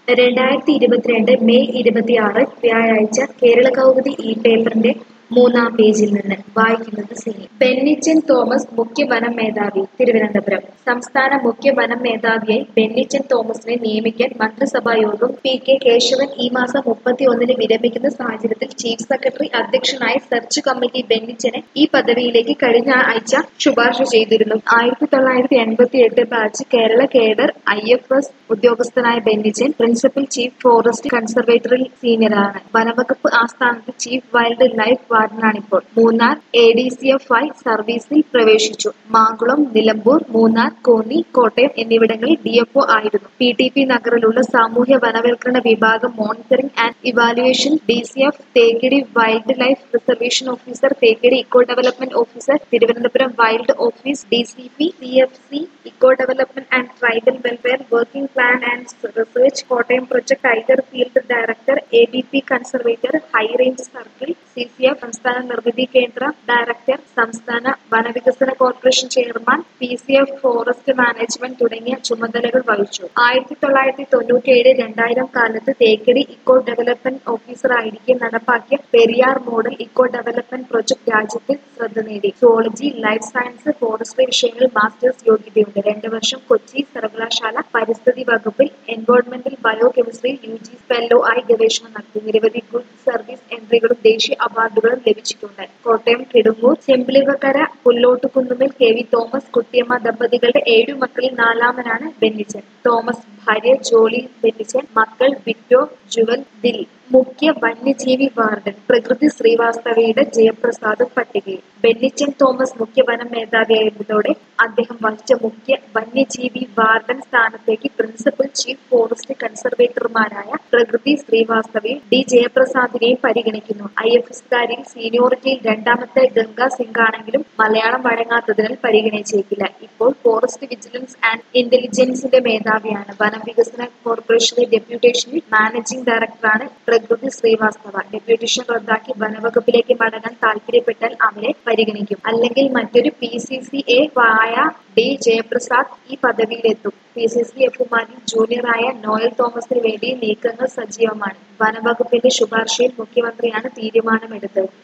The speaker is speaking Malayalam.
രണ്ടായിരത്തി ഇരുപത്തിരണ്ട് മെയ് ഇരുപത്തിയാറ് വ്യാഴാഴ്ച കേരള കൗമുദി ഈ പേപ്പറിന്റെ മൂന്നാം പേജിൽ നിന്ന് വായിക്കുന്നത് സിനി ബെന്നിച്ചൻ തോമസ് മുഖ്യ വനം മേധാവി തിരുവനന്തപുരം സംസ്ഥാന മുഖ്യ വനം മേധാവിയായി ബെന്നിച്ചൻ തോമസിനെ നിയമിക്കാൻ മന്ത്രിസഭാ യോഗം പി കെ കേശവൻ ഈ മാസം മുപ്പത്തി ഒന്നിന് വിരമിക്കുന്ന സാഹചര്യത്തിൽ ചീഫ് സെക്രട്ടറി അധ്യക്ഷനായ സെർച്ച് കമ്മിറ്റി ബെന്നിച്ചനെ ഈ പദവിയിലേക്ക് കഴിഞ്ഞ ആഴ്ച ശുപാർശ ചെയ്തിരുന്നു ആയിരത്തി തൊള്ളായിരത്തി എൺപത്തി എട്ട് batch Kerala cadre I F S ഉദ്യോഗസ്ഥനായ ബെന്നിച്ചൻ പ്രിൻസിപ്പൽ ചീഫ് ഫോറസ്റ്റ് കൺസർവേറ്ററിൽ സീനിയറാണ് വനവകുപ്പ് ആസ്ഥാനത്ത് ചീഫ് വൈൽഡ് ലൈഫ് വാർഡനാണിപ്പോൾ Munnar A D C F ആയി സർവീസിൽ പ്രവേശിച്ചു മാങ്കുളം നിലമ്പൂർ മൂന്നാർ കോന്നി കോട്ടയം എന്നിവിടങ്ങളിൽ ഡി എഫ് ഒ ആയിരുന്നു പി ടി പി നഗറിലുള്ള സാമൂഹ്യ വനവൽക്കരണ വിഭാഗം monitoring and evaluation D C F Thekkady wild life reservation officer Thekkady eco development officer Thiruvananthapuram wild office D C P C F C eco development and tribal welfare working plan and research Kottayam project tiger field director A B P conservator high range circle C C F സംസ്ഥാന നിർമ്മിതി കേന്ദ്ര ഡയറക്ടർ സംസ്ഥാന വനവികസന corporation chairman P C F forest management തുടങ്ങിയ ചുമതലകൾ വഹിച്ചു ആയിരത്തി തൊള്ളായിരത്തി തൊണ്ണൂറ്റിയേഴ് രണ്ടായിരം കാലത്ത് തേക്കടി ഇക്കോ ഡെവലപ്മെന്റ് ഓഫീസറായിരിക്കെ നടപ്പാക്കിയ Periyar model eco development project രാജ്യത്തിൽ ശ്രദ്ധ നേടി സുവോളജി ലൈഫ് സയൻസ് ഫോറസ്ട്രി വിഷയങ്ങളിൽ മാസ്റ്റേഴ്സ് യോഗ്യതയുണ്ട് രണ്ട് വർഷം കൊച്ചി സർവകലാശാല പരിസ്ഥിതി വകുപ്പിൽ എൻവയോൺമെന്റൽ ബയോ കെമിസ്ട്രിയിൽ യു ജി ഫെല്ലോ ആയി ഗവേഷണം നടത്തി നിരവധി ഗുഡ് സർവീസ് എൻട്രികളും ദേശീയ അവാർഡുകളും ലഭിച്ചിട്ടുണ്ട് കോട്ടയം കിടുങ്ങൂർ ചെമ്പിളിവക്കര പുല്ലോട്ടുകുന്നുമിൽ കെ വി തോമസ് കുട്ടിയമ്മ ദമ്പതികളുടെ ഏഴു മക്കളിൽ നാലാമനാണ് ബെന്നിച്ചൻ തോമസ് ഭാര്യ ജോളി ബെന്നിച്ചൻ മക്കൾ വിക്ടോ ജുവൽ ദിൽ മുഖ്യ വന്യജീവി വാർഡൻ പ്രകൃതി ശ്രീവാസ്തവയുടെ ജയപ്രസാദ് പട്ടികയിൽ ബെന്നിച്ചൻ തോമസ് മുഖ്യ വനം മേധാവിയായതോടെ അദ്ദേഹം വഹിച്ച മുഖ്യ വന്യജീവി വാർഡൻ സ്ഥാനത്തേക്ക് പ്രിൻസിപ്പൽ ചീഫ് ഫോറസ്റ്റ് കൺസർവേറ്റർമാരായ പ്രകൃതി ശ്രീവാസ്തവയും ഡി ജയപ്രസാദിനെയും പരിഗണിക്കുന്നു ഐ എഫ് എസ്കാരിൽ സീനിയോറിറ്റിയിൽ രണ്ടാമത്തെ ഗംഗാ സിംഗ് ആണെങ്കിലും മലയാളം വഴങ്ങാത്തതിനാൽ പരിഗണിച്ചേക്കില്ല ഇപ്പോൾ ഫോറസ്റ്റ് വിജിലൻസ് ആൻഡ് ഇന്റലിജൻസിന്റെ മേധാവിയാണ് വനം വികസന കോർപ്പറേഷന്റെ ഡെപ്യൂട്ടേഷനിൽ മാനേജിംഗ് ഡയറക്ടറാണ് പ്രകൃതി ശ്രീവാസ്തവ ഡെപ്യൂട്ടേഷൻ റദ്ദാക്കി വനവകുപ്പിലേക്ക് മടങ്ങാൻ താല്പര്യപ്പെട്ടാൽ അവരെ പരിഗണിക്കും അല്ലെങ്കിൽ മറ്റൊരു പി സി സി എ വായ ഡി ജയപ്രസാദ് ഈ പദവിയിലെത്തും പി സി സി എഫുമാരിൽ ജൂനിയറായ നോയൽ തോമസിന് വേണ്ടി നീക്കങ്ങൾ സജീവമാണ് വനവകുപ്പിന്റെ ശുപാർശയിൽ മുഖ്യമന്ത്രിയാണ് തീരുമാനമെടുത്തത്